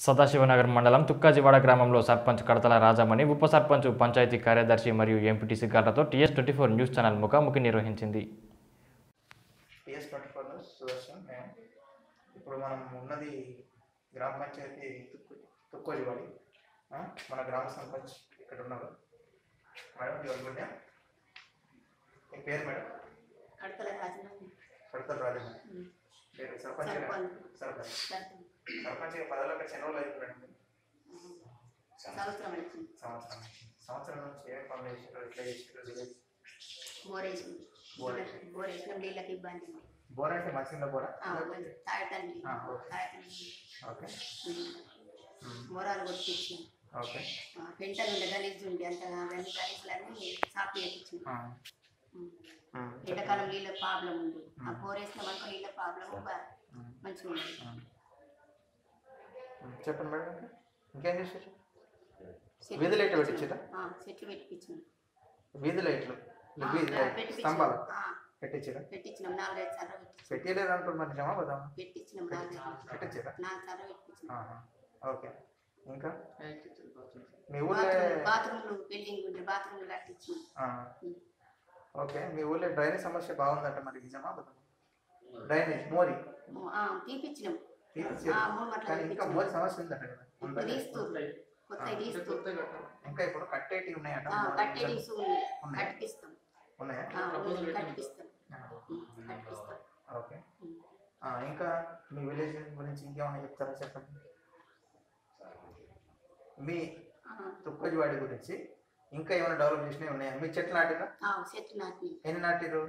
సదాశివనగర్ మండలం తుక్కాజివాడ గ్రామంలో సర్పంచ్ కడతల రాజామణి ఉప సర్పంచ్ పంచాయతీ కార్యదర్శి మరియు ఎంపీటీసీ గార్లతో TS twenty four news channel ముఖాముఖి నిర్వహించింది టిఎస్ ట్వంటీ ఫోర్ సుదర్శన్ మేము ఇప్పుడు మనం ఉన్నది గ్రామ పంచాయతీ తుక్కు తుక్కోజివాడి ఆ, మన గ్రామ సర్పంచ్ ఇక్కడ ఉన్నారు మేడం ఎవరు గుండె మీ పేరు మేడం కడతల రాజన కడతల రాజన్న పేరు సర్పంచ్ సర్పంచ్. సర్పంచ్ సర్పంచ్ పదవిలోకి ఎన్ని రోజులు అవుతుంది మేడం సంవత్సరం వచ్చింది సంవత్సరం సంవత్సరం నుంచి ఏ పనులు చేసారు ఎట్లా చేసారు విలేజ్ బోరేసి బోర్ బోరేసిన నీళ్ళకి ఇబ్బంది ఉంది బోర్ అంటే మంచిగా బోరా ఆ, కొంచెం తాగటానికి ఆ, ఓకే. తాగటానికి ఓకే ఉమ్, మోరాలు కొట్టించాం ఓకే పెంటలు ఉండే గలీజ్ ఉండే అంత అవన్నీ గలీజ్లన్నీ సాఫ్ చేయించాం ఆ, ఉమ్, ఎండాకాలం నీళ్ళ ప్రాబ్లం ఉంది ఆ బోరేసిన మనకు నీళ్ళ ప్రాబ్లం ఉమ్, మంచిగా ఉంది ఉమ్. ఉమ్, చెప్పండి మేడం ఇంకా? ఇంకేం చేశారు చెట్లు వీధి లైట్లు పెట్టించాం. పెట్టించారా? ఆ, చెట్లు పెట్టించాం వీధి లైట్లు ఆ, వీధి ఆ, లైట్ పెట్టించాం. స్తంభాలు ఆ, పెట్టించారా పెట్టించినాం నాలుగైదు సార్లు పెట్టించాం పెట్టలేదు అంటారు మరి నిజమా కదా పెట్టించినాం నాలుగైదు పెట్టించారా నాలుగు సార్లు పెట్టించినాం ఆహా. ఓకే ఇంకా మీ ఊళ్ళో బాత్రూమ్ బాత్రూమ్లు బిల్డింగ్ ఉండే బాత్రూమ్లు కట్టించినాం ఆ, ఓకే మీ ఊళ్ళో డ్రైనేజ్ సమస్య బాగుందంట మరి నిజమా కదా డ్రైనేజ్ మోరీ ఆ, తీపిచ్చినాం తీపిచ్చారు. ఆ, మూడు గంటలకు కానీ ఇంకా తీపిచ్చినాం. మోరీ సమస్య ఉందట కదా ఇప్పుడు తీస్తూ కొత్త తీస్తూ ఇంకా ఇప్పుడు కట్టేటివి ఉన్నాయట ఆ, మోరీ కట్టేటి ఇంకా ఇసు ఉంది ఉన్నాయా? కట్టిస్తాం ఉన్నాయా ఆ, ఉంది, కట్టిస్తాం ఆ, ఉమ్, కట్టిస్తాం ఓకే ఉమ్. ఆ, ఇంకా మీ విలేజ్ గురించి ఇంకేమైనా చెప్తారా చెప్పండి మీ ఆ, తుక్కజవాడి గురించి ఇంకా ఏమైనా డెవలప్ చేసినవి ఉన్నాయా మీ చెట్లు నాటిరా ఆ, చెట్టు నాటి ఎన్ని నాటిరు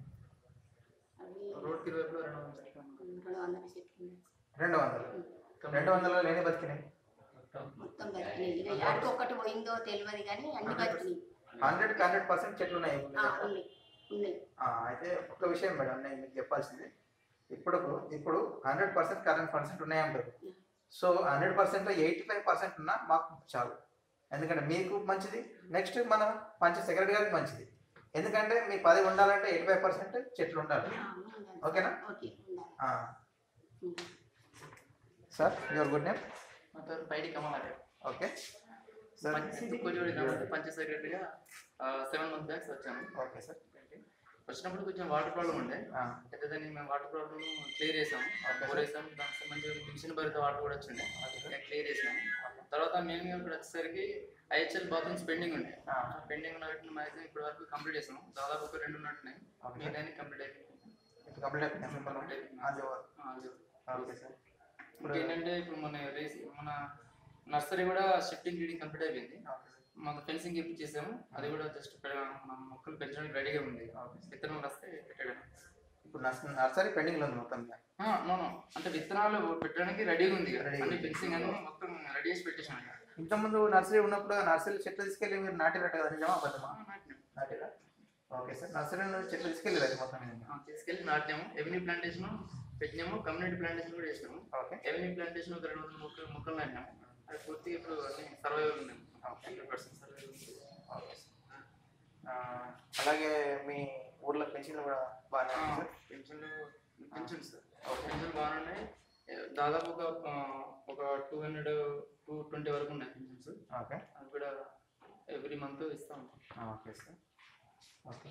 అవి రోడ్కి వైపులో రెండు వందల చెట్లు రెండు వందల చెట్లు ఉన్నాయి. రెండు వందలు రెండు వందల లేని బతికినాయి మొత్తం బతికినాయి ఇక యాడికి ఒక్కటి పోయిందో తెలియదు కానీ అన్ని బతికినాయి హండ్రెడ్ హండ్రెడ్ పర్సెంట్ చెట్లు ఉన్నాయి ఆ, ఉన్నాయి ఉన్నాయి ఆ, అయితే ఒక విషయం మేడం నేను మీకు చెప్పాల్సింది ఇప్పుడు ఇప్పుడు హండ్రెడ్ పర్సెంట్ కరెంట్ పర్సెంట్ ఉన్నాయంటారు so hundred percent eighty five percent ఉన్నా మాకు చాలు ఎందుకంటే మీకు మంచిది నెక్స్ట్ మన పంచ సెక్రటరీ గారికి మంచిది ఎందుకంటే మీ పది ఉండాలంటే ఎయిటీ ఫైవ్ పర్సెంట్ చెట్లు ఉండాలి ఆ, ఉండాలి. ఓకేనా? ఓకే ఉండాలి um. Sir your good name మా పేరు పైడి కమలాకర్ ఓకే సార్ తుక్కుజోడి గ్రామానికి పంచాయత్ సెక్రటరీగా సెవెన్ మంత్ బ్యాక్స్ వచ్చాము ఓకే సార్ వచ్చినప్పుడు కొంచెం వాటర్ ప్రాబ్లం ఉండే ఆ, పెద్దదని మేము వాటర్ ప్రాబ్లమ్ క్లియర్ చేసాము Okay. బోర్ వేసాము దానికి సంబంధించి మిషన్ భరిత వాటర్ కూడా వచ్చిండే ఓకే సార్ క్లియర్ చేసినాము తర్వాత మేము ఇక్కడ వచ్చేసరికి ఐహెచ్ఎల్ బాత్రూమ్స్ పెండింగ్ ఉండే ఆ, పెండింగ్ ఉన్న వాటిని మ్యాక్సిమం ఇప్పటి వరకు కంప్లీట్ చేసాము దాదాపు ఒక రెండు ఉన్నట్టున్నాయి ఓకే మిగతాన్ని కంప్లీట్ అయిపోయింది ఇప్పుడు కంప్లీట్ అయిపోయింది మిమ్మల్ని ఆల్ ఓవర్ ఆ, అది. ఓకే సార్ ఇప్పుడు ఏంటంటే ఇప్పుడు మన రేస్ మన నర్సరీ కూడా షిఫ్టింగ్ రీడింగ్ కంప్లీట్ అయిపోయింది ఓకే సార్ మన ఫెన్సింగ్ ఇప్పించేసాము అది కూడా జస్ట్ మన మొక్కలు పెంచడానికి రెడీగా ఉంది విత్తనం వస్తే పెట్టడం ఇప్పుడు నర్స- నర్సరీ పెండింగ్లో ఉంది మొత్తం మీద. నో నో అంటే విత్తనాలు పెట్టడానికి రెడీగా ఉంది Ready అన్ని ఉంది. ఫెన్సింగ్ అన్ని మొత్తం రెడీ చేసి పెట్టేసాం ఇక. ఇంతకుముందు నర్సరీ ఉన్నప్పుడు నర్సరీ చెట్లు తీసుకెళ్ళి మీరు నాటిరట కదా నిజమా అబద్ధమా ఆ, నాటినాం. నాటిరా ఓకే సార్ నర్సరీ నుంచి చెట్లు తీసుకెళ్ళి అది మొత్తం మీద ఆ, తీసుకెళ్ళి నాటినాము ఎవెన్యూ ప్లాంటేషన్ పెట్టినాము కమ్యూనిటీ ప్లాంటేషన్ కూడా చేసినాము ఓకే ఎవెన్యూ ప్లాంటేషన్ ఒక రెండు వందల మొక్కలు మొక్కలు నాటినాము అది పూర్తిగా ఇప్పుడు అన్ని సర్వైవల్ ఉన్నాయి హండ్రెడ్ పర్సెంట్ సర్వైవల్ ఉంది ఓకే సార్ ఆ, అలాగే మీ ఊర్లో పెన్షన్లు కూడా బాగానే ఉన్నాయి సార్ పెన్షన్లు పెన్షన్ సార్ పెన్షన్ బాగున్నాయి దాదాపు ఒక ఆ, ఒక టూ హండ్రెడ్ టూ ట్వంటీ వరకు ఉన్నాయి పెన్షన్స్ ఓకే అది కూడా ఎవ్రీ మంత్ ఇస్తా ఉంటాం ఆ, ఓకే సార్ ఓకే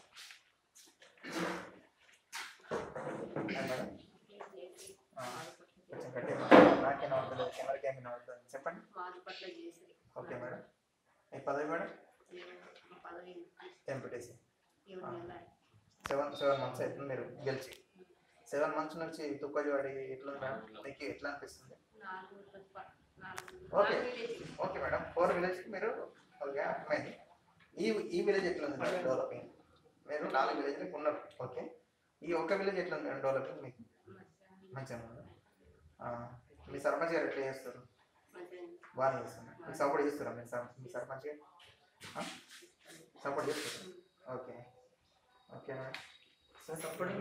ఆ, మేడం ఆ, కొంచెం గట్టిగా నాకేనా అవుతుంది కెమెరాకి ఏమైనా అవుతుంది చెప్పండి వాటి పట్ల చేసి ఓకే మేడం మీ పదవి మేడం మా పదవి ఎంపీటీసీ ఎవరు వెళ్ళాలి సెవెన్ సెవెన్ మంత్స్ అవుతుంది మీరు గెలిచి సెవెన్ మంత్స్ నుంచి తుక్కజవాడి ఎట్లా మేడం మీకు ఎట్లా అనిపిస్తుంది నాలుగు ప- నాలుగు ఓకే నాలుగు విలేజ్లు. ఓకే మేడం ఫోర్ విలేజ్కి మీరు ఓకే అర్థమైంది ఈ ఈ విలేజ్ ఎట్లా ఉంది మేడం డెవలపింగ్ మీరు నాలుగు విలేజ్లకు ఉన్నారు ఓకే ఈ ఒక్క విలేజ్ ఎట్లా ఉంది మేడం డెవలపింగ్ మీకు మంచిగా ఉంది ఆ, మీ సర్పంచ్ గారు ఎట్లా చేస్తారు మంచిగా బాగానే చేస్తారు మీకు సపోర్ట్ చేస్తారా మీ సర్ మీ సర్పంచ్ గారు సపోర్ట్ చేస్తారు okay okay madam sir supporting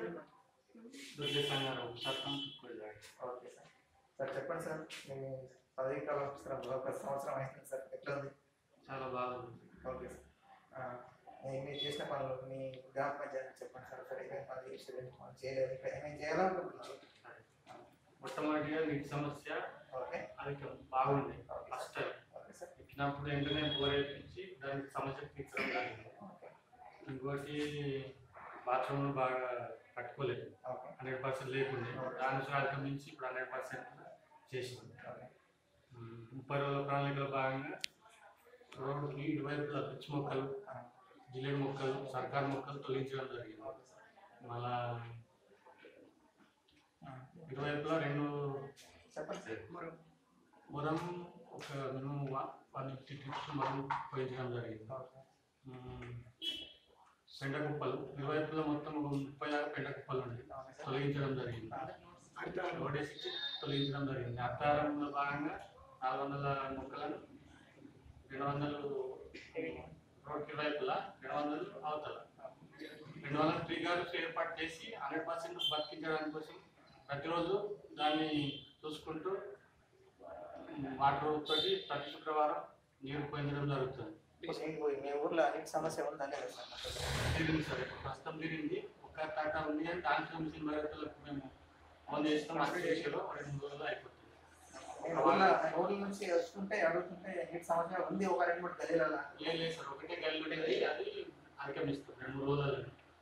okay sir sir చెప్పండి సార్ మీ పదవి కాలం వస్తున్నారు ఒక సంవత్సరం అవుతుంది సార్ ఎట్లా ఉంది చాలా బాగుంది ఓకే సార్ ఆ, మీ- మీరు చేసిన పనులు మీ గ్రామ పంచాయతీ చెప్పండి సార్ సార్ ఏమేమి పనులు చేసారు ఏమేమి పనులు చేయలేదు ఇక్కడ ఏమేమి చేయాలనుకుంటున్నారు మొట్టమొదటిగా నీటి సమస్య ఓకే ఆ ఆరోగ్యం బాగుంది okay first sir time okay sir ఎక్కినప్పుడు వెంటనే బోర్ వేయించి దానికి సమస్య తీర్చడం జరిగింది ఓకే ఇంకోటి బాత్రూమ్ బాగా కట్టుకోలేదు ఓకే హండ్రెడ్ పర్సెంట్ లేకుండే దాని నుంచి నుంచి ఇప్పుడు హండ్రెడ్ పర్సెంట్ చేసింది ఓకే ఉమ్, ముప్పై రోజుల ప్రణాళికలో భాగంగా రోడ్డుకి ఇరువైపులా పిచ్చి మొక్కలు జిల్లేడు మొక్కలు సర్కారు మొక్కలు తొలగించడం జరిగింది మళ్ళా ఇరువైపులా రెండు చెప్పండి మొరం ఒక మినిమం వన్ ఫిఫ్టీ ట్రిప్స్ మొరం పోయించడం జరిగింది ఓకే ఉమ్, పెండ కుప్పలు ఇరువైపులా మొత్తం ఒక ముప్పై దాకా పెండ కుప్పలు ఉన్నాయి తొలగించడం జరిగింది ఓడేసి తొలగించడం జరిగింది అత్తారంలో భాగంగా నాలుగు వందల మొక్కలను రెండు వందలు రోడ్డు వైపులా రెండు వందలు అవతల రెండు వందల త్రీ గార్డ్స్ ఏర్పాటు చేసి హండ్రెడ్ పర్సెంట్ బతికించడానికి కోసం ప్రతిరోజు దాన్ని చూసుకుంటూ ఉమ్, వాటర్ తోటి ప్రతి శుక్రవారం నీరు పోయించడం జరుగుతుంది మీకు మీ ఊర్లో నీటి సమస్య ఉందంటే కదా సార్ తిరిగింది సార్ ఇప్పుడు ప్రస్తుతం తిరిగింది ఒక తాట ఉంది అని దాంట్లో మిషన్ భగతులకు మేము ఫోన్ చేస్తాం అక్కడ చేసారు రెండు మూడు రోజులు అయిపోతుంది నేను ఊర్లో ఊర్ల నుంచి వస్తుంటే అడుగుతుంటే నీటి సమస్య ఉంది ఒక రెండు మూడు గలీలలో లేదు లేదు సార్ ఒకటే గల్లి ఉండేది అది అధిగమిస్తుంది రెండు మూడు రోజులు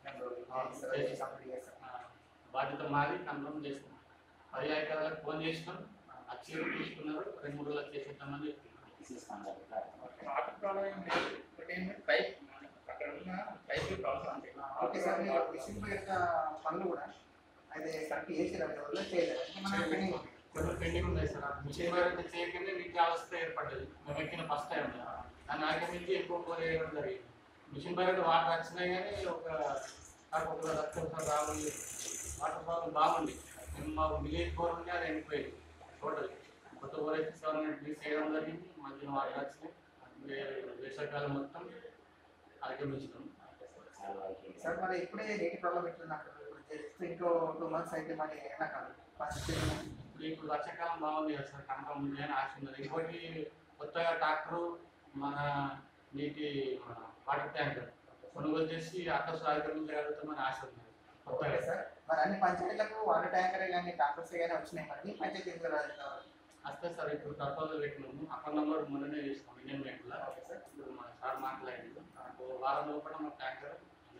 ఆ, బాధ్యత మాది కన్ఫర్మ్ చేస్తాం పది ఎకరాలకు ఫోన్ చేసినాం వచ్చి తీసుకున్నారు రెండు మూడు రోజులు చేసేద్దామని చెప్తున్నారు వాటర్ ప్రాబ్లం ఏం లేదు బట్ ఏంటంటే పైప్ అక్కడ ఉన్న పైప్ ప్రాబ్లం అంటే ఓకే సార్ మీరు మిషన్ యొక్క పనులు కూడా అయితే కరెక్ట్ చేసిరా మీ వల్ల చేయలేదు మనం పెండింగ్ ఉంది. కొన్ని పెండింగ్ ఉన్నాయి సార్ ఆ మిషన్ వరకు చేయకనే నీటి అవస్థ ఏర్పడ్డది మేము ఎక్కిన ఫస్ట్ టైం దాన్ని ఆక్రమించి ఎక్కువ బోర్ వేయడం జరిగింది మిషన్ బయట వాటర్ వచ్చినాయి కానీ ఒక నాకు ఒక రక్తం రావాలి వాటర్ ప్రాబ్లం బాగుంది మేము మా విలేజ్ బోర్ ఉంటే అది ఎండిపోయింది టోటల్ కొత్త బోర్ అయితే సెవెన్ హండ్రెడ్ బీస్ వేయడం జరిగింది మధ్యన వాటర్ వచ్చినాయి వే- వేసవికాలం మొత్తం ఆక్రమించినాం సార్ మరి ఇప్పుడే నీటి ప్రాబ్లం ఎట్లుంది అక్కడ ఇప్పుడు జస్ట్ ఇంకో టూ మంత్స్ అయితే మరి ఎండాకాలం ఫస్ట్ ఇప్పుడు ఇప్పుడు వర్షాకాలం బాగుంది కదా సార్ కనకం ఉంది అని ఆశ ఉన్నది ఇంకోటి కొత్తగా ట్రాక్టరు మన నీటి మన వాటర్ ట్యాంకర్ కొనుగోలు చేసి ఆకాశ ఆరోగ్యం జరుగుతామని ఆశ ఉంది కొత్తగా ఓకే సార్ మరి అన్ని పంచాయతీలకు వాటర్ ట్యాంకర్ కానీ ట్రాక్టర్స్ కానీ వచ్చినాయి మరి మీ పంచాయతీ ఎందుకు రాలేదు వస్తే సార్ ఇప్పుడు ప్రపోజల్ పెట్టినాము అకౌంట్ నెంబర్ మొన్ననే చేసినాం ఇండియన్ బ్యాంక్లో ఓకే సార్ ఇప్పుడు మన సార్ మాట్లాడింది ఓ వారం లోపల మా ట్యాంకర్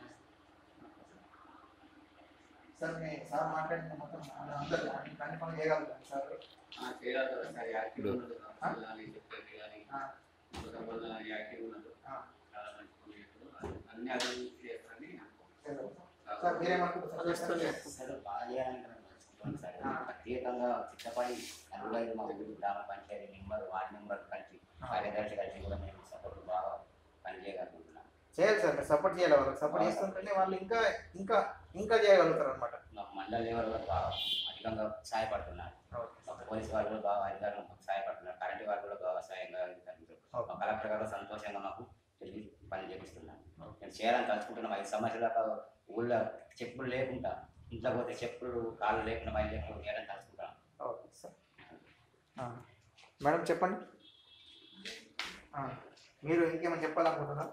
సార్ మీ సార్ మాట్లాడిన మొత్తం అందరూ అన్ని అన్ని పనులు చేయగలుగుతారు సార్ చేయగలుగుతారు సార్ యాక్టివ్ ఉన్నది కానీ చెప్పేది కానీ ఆ, వల్ల యాక్టివ్ ఉన్నది ఆ, చాలా మంచి పనులు చేస్తారు. అన్ని అభివృద్ధి చేస్తారని చేయగలుగుతాం. సార్ మీరేమనుకుంటున్నారు సార్? సార్ బాగా చేయాలని నడుచుకుంటాం సార్ ప్రత్యేకంగా చిత్తపడి అరవై ఐదు మా ఊరు గ్రామ పంచాయతీ మెంబర్ వార్డు మెంబర్ కలిసి కార్యదర్శి కలిసి కూడా మేము సపోర్ట్ బాగా పనిచేయగలుగుతున్నాం చేయాలి సార్ మీరు సపోర్ట్ చేయాలి వాళ్ళకి సపోర్ట్ చేస్తుంటేనే వాళ్ళు ఇంకా ఇంకా ఇంకా చేయగలుగుతారు అనమాట మాకు మండల లెవెల్ కూడా బాగా అధికంగా సహాయపడుతున్నారు మా పోలీస్ వాళ్ళు కూడా బాగా అధికారులు మాకు సహాయపడుతున్నారు కరెంట్ వాళ్ళు కూడా బాగా సహాయంగా కలుగుతారు మా కలెక్టర్ గారు సంతోషంగా మాకు తిరిగి పని చేపిస్తున్నారు మేము చేయాలని తలుచుకుంటున్నాం ఐదు సంవత్సరాల ఊళ్ళో చెప్పులు లేకుండా ఇంట్లో పోతే చెప్పులు కాళ్ళు లేకుండా మైలు లేకుండా చేయాలని తలుచుకుంటున్నాం ఓకే సార్ ఆ, మేడం చెప్పండి ఆ, మీరు ఇంకేమైనా చెప్పాలనుకుంటున్నారా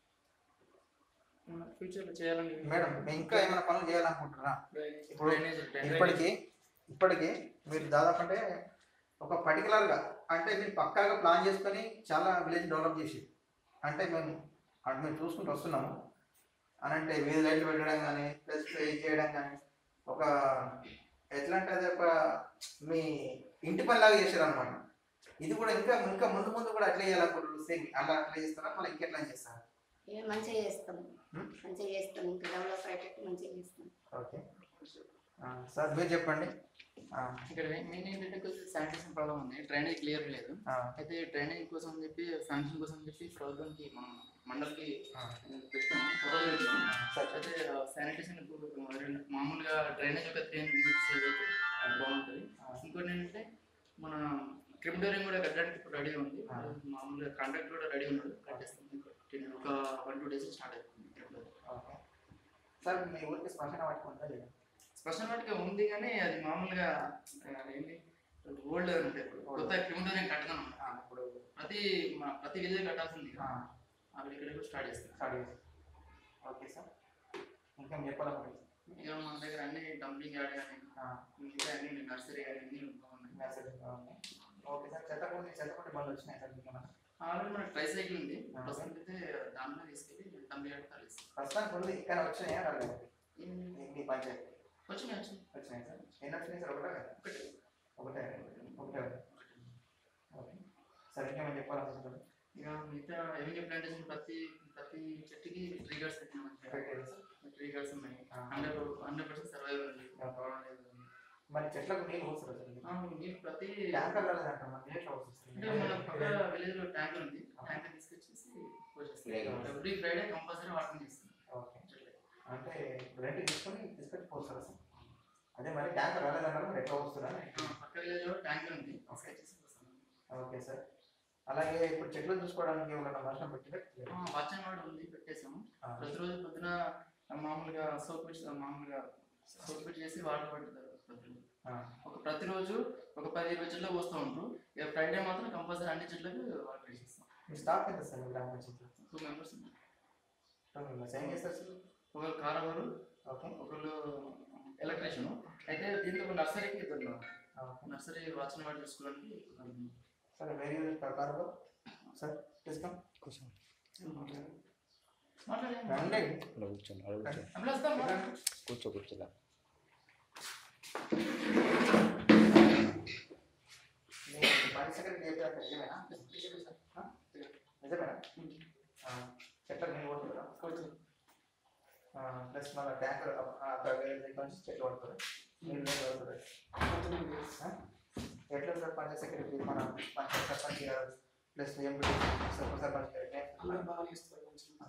ఫ్యూచర్లో చేయాలని మేడం మీరు ఇంకా ఏమైనా పనులు చేయాలనుకుంటున్నారా ఇప్పుడు డ్రైనేజ్ డ్రైనేజ్ ఇప్పటికీ ఇప్పటికీ మీరు దాదాపు అంటే ఒక పర్టికులర్గా అంటే మీరు పక్కాగా ప్లాన్ చేసుకొని చాలా విలేజ్ డెవలప్ చేసి అంటే మేము అటు మేము చూసుకుంటూ వస్తున్నాము అని అంటే వీధి లైట్లు పెట్టడం కానీ ప్లస్ ఇది చేయడం కానీ ఒక ఎట్లా అంటే అది ఒక మీ ఇంటి పని లాగా చేశారు అనమాట ఇది కూడా ఇంకా ఇంకా ముందు ముందు కూడా అట్లా చేయాలనుకుంటున్నారు సేమ్ అలా అట్లా చేస్తారా మళ్ళీ ఇంకెట్లా చేస్తారు ఏ మంచిగా చేస్తాం Hmm? మంచిగా చేస్తాం ఇంకా డెవలప్ అయ్యేటట్టు మంచిగా చేస్తాం ఓకే సార్ మీరు చెప్పండి ఆ, ఇక్కడ మెయిన్ ఏంటంటే కొంచెం శానిటేషన్ ప్రాబ్లం ఉంది డ్రైనేజ్ క్లియర్ లేదు ఆ, అయితే డ్రైనేజ్ కోసం అని చెప్పి శాంక్షన్ కోసం అని చెప్పి ప్రభుత్వానికి మనం మండలికి ఆ. పెట్టాము ప్రపోజల్ పెట్టాము సరే అయితే శానిటేషన్ మామూలుగా డ్రైనేజ్ ఒక త్రీ హండ్రెడ్ మీటర్స్ అయితే బాగుంటుంది ఇంకోటి ఏంటంటే మన క్రిమిటోరియం కూడా కట్టడానికి ఇప్పుడు రెడీ ఉంది ఆ. మామూలుగా కాంట్రాక్ట్ కూడా రెడీ ఉన్నాడు కట్టేస్తాం ఇంకో ten- ఒక వన్ టూ డేస్ స్టార్ట్ అవుతుంది ఓకే సార్ మీ ఊరికి శ్మశాన వాటికి ఉందా లేదా స్పెషల్ వాటిగా ఉంది కానీ అది మామూలుగా ఆ, ఏంటి ఓల్డ్ అంటే ఇప్పుడు కొత్త క్రిమిటోరియం కట్టడం ఆ, ఇప్పుడు ప్రతి మా ప్రతి విలేజ్ కట్టాల్సింది ఆ, అక్కడ ఇక్కడ కూడా స్టార్ట్ చేస్తాం స్టార్ట్ చేసి ఓకే సార్ ఇంకేం చెప్పాలనుకుంటున్నారు ఇక మన దగ్గర అన్ని డంపింగ్ యార్డ్ కానీ ఆ, ఇంకా అన్ని నర్సరీ కానీ అన్ని బాగున్నాయి మెసేజ్ ఓకే సార్ ఏమైనా వచ్చినాయి సార్ మీకు ఏమైనా ఆల్రెడీ మనకి ట్రై సైకిల్ ఉంది ఆ. ప్రస్తుతం అయితే దాంట్లో తీసుకెళ్ళి తొంభై ఏడు తరలిస్తాం ప్రస్తుతానికి ఉంది ఇక్కడ వచ్చినాయా రాలేదు మీ పంచాయతీ వచ్చినాయి వచ్చినాయి వచ్చినాయి సార్ ఎన్ని వచ్చినాయి సార్ ఒకటే కదా? ఒకటి ఒకటే ఒకటే ఓకే సార్ ఇంకేమైనా చెప్పాలనుకుంటున్నారు ఇక మిగతా ఎవెన్యూ ప్లాంటేషన్ ప్రతి ప్రతి చెట్టుకి ట్రీ గార్డ్స్ పెట్టినాం పెట్టేది సార్ ట్రీ గార్డ్స్ ఉన్నాయి ఆ. హండ్రెడ్ హండ్రెడ్ పర్సెంట్ సర్వైవ్ ఉంది ప్రాబ్లం లేదు మరి చెట్లకు నీళ్ళు పోస్తారు సార్ ఆ, నీకు ప్రతి ట్యాంకర్ రాలేదంట మన నీళ్ళు అంటే మన పక్క విలేజ్ లో ట్యాంకర్ ఉంది ట్యాంకర్ తీసుకొచ్చేసి పోసేస్తాం ఎవ్రీ ఫ్రైడే కంపల్సరీ వాటర్ చేస్తాం ఓకే అంటే రెంట్ తీసుకొని తీసుకొచ్చి పోస్తారు సార్ అదే మరి ట్యాంకర్ రాలేదన్నారు మరి ఎట్లా వస్తుందా పక్క విలేజ్ లో ట్యాంకర్ ఉంది తీసుకొచ్చేసి పోస్తాం ఓకే సార్ అలాగే ఇప్పుడు చెట్లు చూసుకోవడానికి ఏమైనా వర్షం పెట్టిందా వాచన్ వాడు ఉంది పెట్టేసాము ఆ. ప్రతిరోజు పొద్దున మామూలుగా సోప్ పిచ్ మామూలుగా సోప్ పిచ్ చేసి వాటర్ పడుతుంది ప్రతిరోజు ఆ. ఒక ప్రతిరోజు ఒక పది ఇరవై చెట్లు పోస్తూ ఉంటారు ఇక ఫ్రైడే మాత్రం కంపల్సరీ అన్ని చెట్లకు వాటర్ వేసేస్తాం మీ స్టాఫ్ ఎంత సార్ మీ గ్రామ పంచాయతీలో టూ మెంబర్స్ ఉన్నారు టూ మెంబర్స్ ఏం చేస్తారు సార్ ఒకరు కారవారు ఓకే ఒకళ్ళు ఎలక్ట్రీషియన్ అయితే దీంతో ఒక నర్సరీకి ఇద్దరు ఓకే నర్సరీ వాచన్ వాడు చూసుకోవడానికి ఇద్దరు. సార్ వెరీ ప్రకారం సార్ తీసుకో మాట్లాడండి రండి కూర్చోండి అడుగు కూర్చో అంబులెన్స్ దా, మాట్లాడండి. కూర్చో కూర్చోలే మీ పని సెక్రటరీ చెప్పారు నిజమేనా ఆ? నిజమేనా ఆ, చెట్లకు నీళ్ళు కొడుతుందా ప్లస్ మన ట్యాంకర్ అక్కడ వేరే దగ్గర నుంచి చెట్లు పడుతుంది నీళ్ళు నీళ్ళు పడుతుంది ఆ? ఎట్లా సార్ పంచాయత్ సెక్రటరీ మన పంచాయత్ సర్పంచ్ గారు ప్లస్ ఎంపీ సర్పంచ్ సర్పంచ్ గారు ఎట్లా? అలా బాగా చేస్తారు.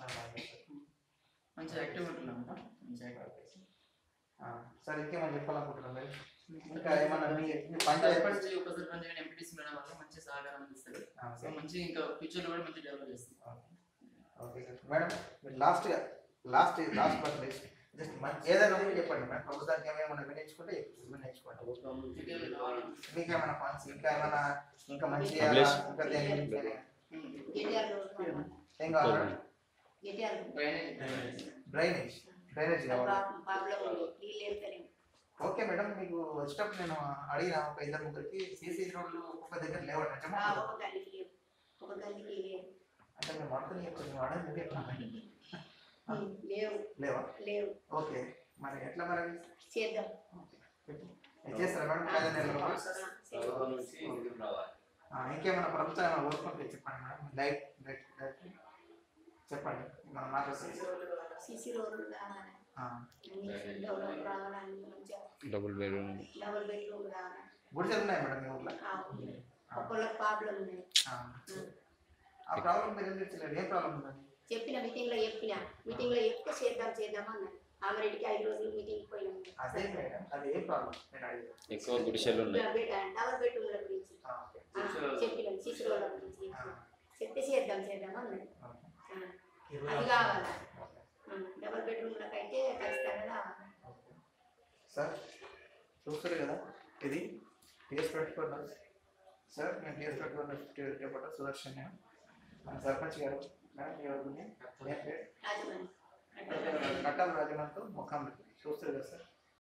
మంచి యాక్టివ్ ఉంటున్నాం మంచి యాక్టివ్ ఆ, సార్ ఇంకేమైనా చెప్పాలనుకుంటున్నాం మీరు ఇంకా ఏమన్నా మీ మీ పంచాయతీ సర్పంచ్ ఉప సర్పంచ్ కానీ ఎంపీటీసీ మేడం వల్ల మంచి సహకారం అందిస్తారు ఆ, సో మంచి ఇంకా ఫ్యూచర్ లో కూడా మంచి డెవలప్ చేస్తాం ఓకే సార్ మేడం మీరు లాస్ట్గా last last but list just మంచి ఏదైనా ఒకటి చెప్పండి మేడం ప్రభుత్వానికి ఏమైనా వినియోగించుకుంటే వినియోగించుకోండి మీకేమైనా ఫండ్స్ ఇంకా ఏమైనా ఇంకా మంచి Bless. ఇంకా దేని- దేని- గిరిజాలు ఏం కావాలి గిరిజాలు డ్రైనేజ్ డ్రైనేజ్ డ్రైనేజ్ కావాలి ప్రాబ్లం ఉంది నీళ్ళు వెళ్తలేము ఓకే మేడం మీకు వచ్చేటప్పుడు నేను అడిగిన ఒక ఇద్దరు ముగ్గురికి సీసీ రోడ్లు ఒక్కొక్క దగ్గర లేవట నిజమా? ఒక గల్లీకి లేవు ఒక గల్లీకి లేవు అంటే మేము అర్థం చెప్పండి మేము అడగదు ఉమ్, లేవు లేవా లేవు ఓకే మరి ఎట్లా మరి చేద్దాం ఇది చేస్తారా మేడం పది నెలలు ఆ, చేద్దాం. గౌరవం నుంచి ఇంటికి రావాలి ఆ, ఇంకేమైనా ప్రభుత్వం ఏమైనా కోరుకుంటే చెప్పండి మేడం లైట్ లైట్ లైట్ చెప్పండి మనం మాట్లాడుతుంది సిసి రోడ్లు కావాలి అన్ని డెవలప్ రావాలని మంచిగా డబుల్ బెడ్రూమ్ డబుల్ బెడ్రూమ్ కావాలి గుడిసెలు ఉన్నాయి మేడం మీ ఊర్లో ఆ, ఒక్కొక్కళ్ళకి ప్రాబ్లం ఉన్నాయి ఆ. ఆ ప్రాబ్లం మీరు ఎందుకు తెచ్చలేదు ఏం ప్రాబ్లం ఉందండి చెప్పిన మీటింగ్ లో చెప్పిన మీటింగ్ లో చెప్తే చేద్దాం చేద్దాం అన్నారు ఆమెరెడ్డికి ఐదు రోజులు మీటింగ్ పోయినాం అదే మేడం అది ఏం ప్రాబ్లం నేను అడిగేది ఎక్కువ గుడిసెలు ఉన్నాయి డబుల్ బెడ్రూమ్ల గురించి ఆ, ఓకే. ఆ, చెప్పిన సిసి రోడ్ల గురించి ఆ, చెప్తే చేద్దాం చేద్దాం అన్నారు ఓకే. ఆ, అది కావాలి డబుల్ బెడ్రూమ్లకు అయితే ఖచ్చితంగా కావాలి ఓకే. సార్ చూస్తారు కదా ఇది TS twenty four news sir నేను TS twenty four news reporter Sudarshan నేను మన సర్పంచ్ గారు మేడం ఎవరు ఏం పేరు రాజమండ్రి కట్టాల రాజమంతో ముఖం చూస్తారు కదా సార్